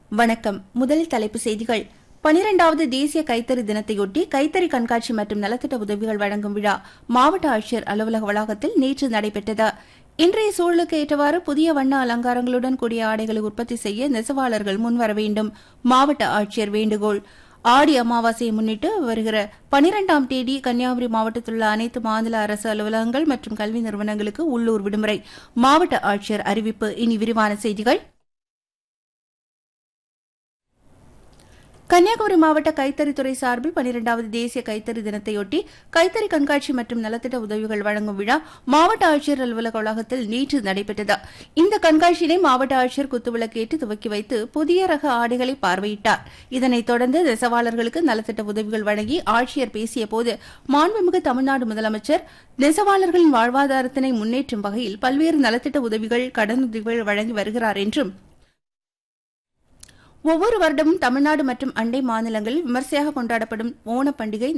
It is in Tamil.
வணக்கம் முதல் தலைப்புச் செய்திகள் பனிரெண்டாவது தேசிய கைத்தறி தினத்தையொட்டி கைத்தறி கண்காட்சி மற்றும் நலத்திட்ட உதவிகள் வழங்கும் விழா மாவட்ட ஆட்சியர் அலுவலக வளாகத்தில் நேற்று நடைபெற்றது இன்றைய சூழலுக்கு ஏற்றவாறு புதிய வண்ண அலங்காரங்களுடன் கூடிய ஆடைகளை உற்பத்தி செய்ய நெசவாளர்கள் முன்வர வேண்டும் மாவட்ட ஆட்சியர் வேண்டுகோள் ஆடி அமாவாசையை முன்னிட்டு வருகிற பனிரெண்டாம் தேதி கன்னியாகுமரி மாவட்டத்தில் உள்ள அனைத்து மாநில அரசு அலுவலகங்கள் மற்றும் கல்வி நிறுவனங்களுக்கு உள்ளூர் விடுமுறை மாவட்ட ஆட்சியர் அறிவிப்பு இனி விரிவான செய்திகள் கன்னியாகுமரி மாவட்ட கைத்தறித்துறை சார்பில் பனிரெண்டாவது தேசிய கைத்தறி தினத்தையொட்டி கைத்தறி கண்காட்சி மற்றும் நலத்திட்ட உதவிகள் வழங்கும் விழா மாவட்ட ஆட்சியர் அலுவலக வளாகத்தில் நேற்று நடைபெற்றது இந்த கண்காட்சியினை மாவட்ட ஆட்சியர் குத்துவிளக்கேற்றி துவக்கி வைத்து புதிய ரக ஆடைகளை பார்வையிட்டார் இதனைத் தொடர்ந்து நெசவாளர்களுக்கு நலத்திட்ட உதவிகள் வழங்கி ஆட்சியர் பேசியபோது மாண்புமிகு தமிழ்நாடு முதலமைச்சர் நெசவாளர்களின் வாழ்வாதாரத்தினை முன்னேற்றும் வகையில் பல்வேறு நலத்திட்ட உதவிகள் கடனுதவிகள் வழங்கி வருகிறார் என்றும் ஒவ்வொரு வருடமும் தமிழ்நாடு மற்றும் அண்டை மாநிலங்களில் விமர்சையாக கொண்டாடப்படும் ஓணப் பண்டிகை